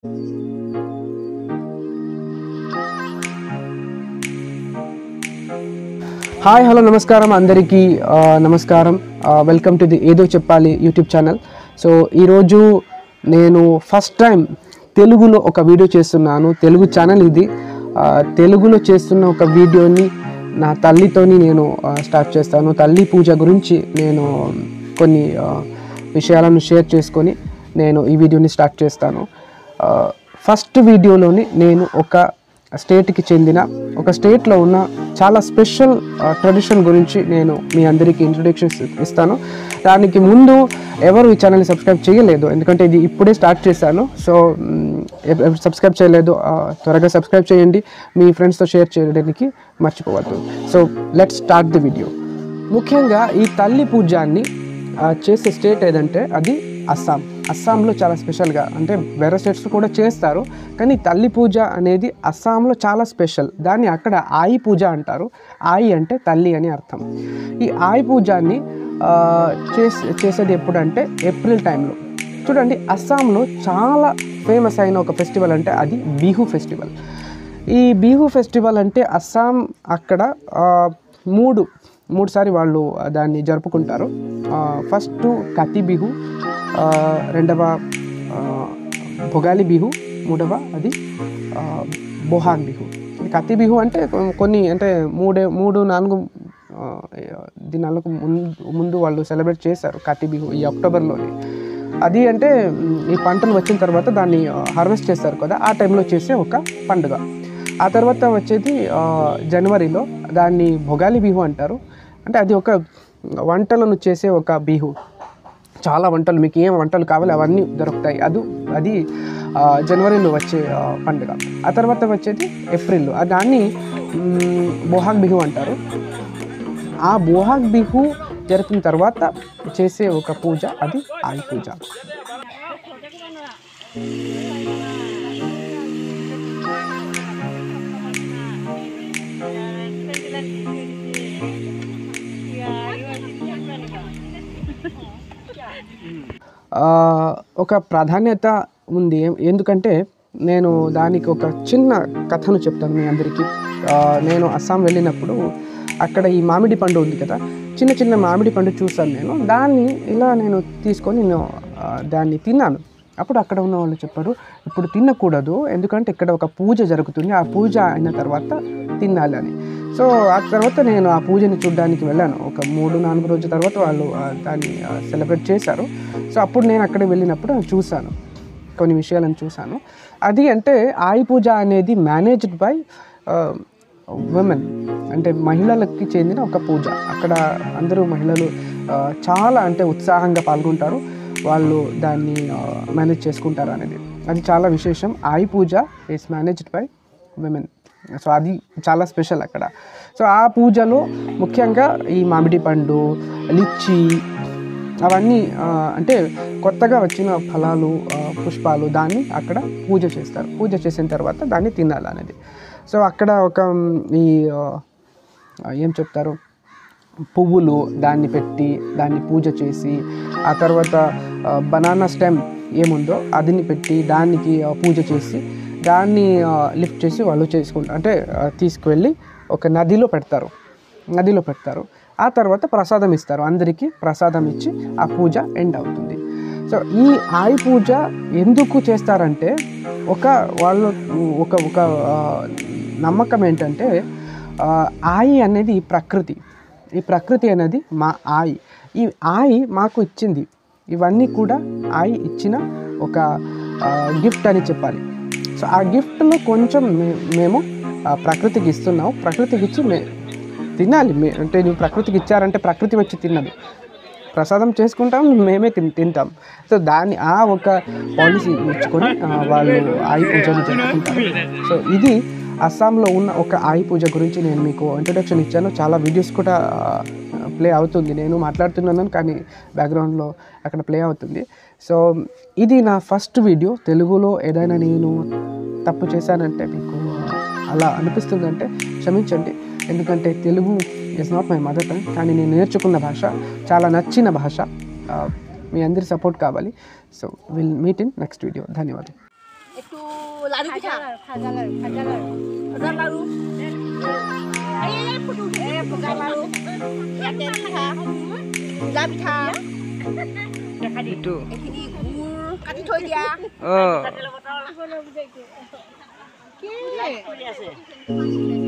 hi hello నమస్కారం అందరికీ ఆ, నమస్కారం వెల్కమ్ టు ది ఏదో చెప్పాలి యూట్యూబ్ ఛానల్ సో ఈరోజు నేను ఫస్ట్ టైం తెలుగులో ఒక వీడియో చేస్తున్నాను తెలుగు ఛానల్ ఇది ఆ, తెలుగులో చేస్తున్న ఒక వీడియోని నా తల్లితోని నేను ఆ, స్టార్ట్ చేస్తాను తల్లి పూజ గురించి నేను కొన్ని ఆ, విషయాలను షేర్ చేసుకొని నేను ఈ వీడియోని స్టార్ట్ చేస్తాను ఆ, ఫస్ట్ వీడియోలోని నేను ఒక స్టేట్కి చెందిన ఒక స్టేట్లో ఉన్న చాలా స్పెషల్ ట్రెడిషన్ గురించి నేను మీ అందరికీ ఇంట్రొడక్షన్స్ ఇస్తాను దానికి ముందు ఎవరు ఈ ఛానల్ని సబ్స్క్రైబ్ చేయలేదు ఎందుకంటే ఇది ఇప్పుడే స్టార్ట్ చేశాను సో సబ్స్క్రైబ్ చేయలేదు ఆ, త్వరగా సబ్స్క్రైబ్ చేయండి మీ ఫ్రెండ్స్తో షేర్ చేయడానికి మర్చిపోవద్దు so let's start the video ముఖ్యంగా ఈ తల్లి పూజాన్ని ఆ, చేసే స్టేట్ ఏదంటే అది అస్సాం అస్సాంలో చాలా స్పెషల్గా అంటే వేరే స్టేట్స్ కూడా చేస్తారు కానీ తల్లి పూజ అనేది అస్సాంలో చాలా స్పెషల్ దాన్ని అక్కడ ఆయి పూజ అంటారు ఆయి అంటే తల్లి అని అర్థం ఈ ఆయి పూజాన్ని ఆ, చేసే చేసేది ఎప్పుడంటే ఏప్రిల్ టైంలో చూడండి అస్సాంలో చాలా ఫేమస్ అయిన ఒక ఫెస్టివల్ అంటే అది బిహు ఫెస్టివల్ ఈ బిహు ఫెస్టివల్ అంటే అస్సాం అక్కడ ఆ, మూడు మూడుసారి వాళ్ళు దాన్ని జరుపుకుంటారు ఆ, ఫస్ట్ కతి బిహు ఆ, రెండవ ఆ, భొగాలి బిహు మూడవ అది ఆ, బొహాగ్ బిహు ఈ కతి బిహు అంటే కొన్ని అంటే మూడే మూడు నాలుగు ఆ, దినాలకు ముందు ముందు వాళ్ళు సెలబ్రేట్ చేశారు కతి బిహు ఈ అక్టోబర్లోని అది అంటే మ్, ఈ పంటలు వచ్చిన తర్వాత దాన్ని హార్వెస్ట్ చేస్తారు కదా ఆ టైంలో చేసే ఒక పండుగ ఆ తర్వాత వచ్చేది ఆ, జనవరిలో దాన్ని భొగాలి బిహు అంటారు అంటే అది ఒక వంటలను చేసే ఒక బిహు చాలా వంటలు మీకు ఏం వంటలు కావాలి అవన్నీ దొరుకుతాయి అది అది ఆ, జనవరిలో వచ్చే ఆ, పండుగ ఆ తర్వాత వచ్చేది ఏప్రిల్ ఆ దాన్ని మ్, బోహాగ్ బిహు అంటారు ఆ బోహాగ్ బిహు జరిపిన తర్వాత చేసే ఒక పూజ అది ఆయి పూజ ఆ, ఒక ప్రాధాన్యత ఉంది ఏం- ఎందుకంటే నేను దానికి ఒక చిన్న కథను చెప్తాను మీ అందరికీ ఆ, నేను అస్సాం వెళ్ళినప్పుడు అక్కడ ఈ మామిడి పండు ఉంది కదా చిన్న చిన్న మామిడి పండు చూసాను నేను దాన్ని ఇలా నేను తీసుకొని నేను ఆ, దాన్ని తిన్నాను అప్పుడు అక్కడ ఉన్న వాళ్ళు చెప్పారు ఇప్పుడు తినకూడదు ఎందుకంటే ఇక్కడ ఒక పూజ జరుగుతుంది ఆ పూజ అయిన తర్వాత తినాలి అని సో ఆ తర్వాత నేను ఆ పూజని చూడడానికి వెళ్ళాను ఒక మూడు నాలుగు రోజుల తర్వాత వాళ్ళు ఆ, దాన్ని సెలబ్రేట్ చేశారు సో అప్పుడు నేను అక్కడ వెళ్ళినప్పుడు చూశాను కొన్ని విషయాలను చూశాను అది అంటే ఆయి పూజ అనేది మేనేజ్డ్ బై ఉమెన్ అంటే మహిళలకి చెందిన ఒక పూజ అక్కడ అందరూ మహిళలు ఆ, చాలా అంటే ఉత్సాహంగా పాల్గొంటారు వాళ్ళు దాన్ని మేనేజ్ చేసుకుంటారు అనేది అది చాలా విశేషం ఆయి పూజ is managed by women so అది చాలా స్పెషల్ అక్కడ సో ఆ పూజలో ముఖ్యంగా ఈ మామిడి పండు లిచ్చి అవన్నీ ఆ, అంటే కొత్తగా వచ్చిన ఫలాలు ఆ, పుష్పాలు దాన్ని అక్కడ పూజ చేస్తారు పూజ చేసిన తర్వాత దాన్ని తినాలి అనేది సో అక్కడ ఒక మ్, ఈ ఆ, ఏం చెప్తారు పువ్వులు దాన్ని పెట్టి దాన్ని పూజ చేసి ఆ తర్వాత బనానా స్టెమ్ ఏముందో అదిని పెట్టి దానికి ఆ, పూజ చేసి దాన్ని లిఫ్ట్ చేసి వాళ్ళు చేసుకుంటారు అంటే ఆ, తీసుకువెళ్ళి ఒక నదిలో పెడతారు నదిలో పెడతారు ఆ తర్వాత ప్రసాదం ఇస్తారు అందరికీ ప్రసాదం ఇచ్చి ఆ పూజ ఎండ్ అవుతుంది సో ఈ ఆయి పూజ ఎందుకు చేస్తారంటే ఒక వాళ్ళు ఒక ఒక ఆ, నమ్మకం ఏంటంటే ఆ, ఆయి అనేది ప్రకృతి ఈ ప్రకృతి అనేది మా ఆయి ఈ ఆయి మాకు ఇచ్చింది ఇవన్నీ కూడా ఆయి ఇచ్చిన ఒక గిఫ్ట్ అని చెప్పాలి సో ఆ గిఫ్ట్లో కొంచెం మే- మేము ఆ, ప్రకృతికి ఇస్తున్నాం ప్రకృతికి ఇచ్చి మే తినాలి మే అంటే నువ్వు ప్రకృతికి ఇచ్చారంటే ప్రకృతి వచ్చి తిన్నది ప్రసాదం చేసుకుంటాం మేమే తిన్ తింటాం సో దాన్ని ఆ ఒక పాలసీ ఇచ్చుకొని ఆ, వాళ్ళు ఆయి పూజను జరుపుకుంటారు సో ఇది అస్సాంలో ఉన్న ఒక ఆయి పూజ గురించి నేను మీకు ఇంట్రొడక్షన్ ఇచ్చాను చాలా వీడియోస్ కూడా ప్లే అవుతుంది నేను మాట్లాడుతున్నాను కానీ బ్యాక్గ్రౌండ్లో అక్కడ ప్లే అవుతుంది సో ఇది నా ఫస్ట్ వీడియో తెలుగులో ఏదైనా నేను తప్పు చేశానంటే మీకు అలా అనిపిస్తుందంటే క్షమించండి ఎందుకంటే తెలుగు is not my mother tongue కానీ నేను నేర్చుకున్న భాష చాలా నచ్చిన భాష ఆ, మీ అందరి సపోర్ట్ కావాలి so will meet in next video ధన్యవాదాలు এইটো লাড়ু পিঠা ভাজা লাৰু ভাজা লাৰু ভজা লাড়ু এই এই ফুটো এই ভজা লাড়ু ইয়াতে পিঠা ঘিলা পিঠা এইটো এইখিনি গুৰ কাটি থৈ দিয়া অঁ কি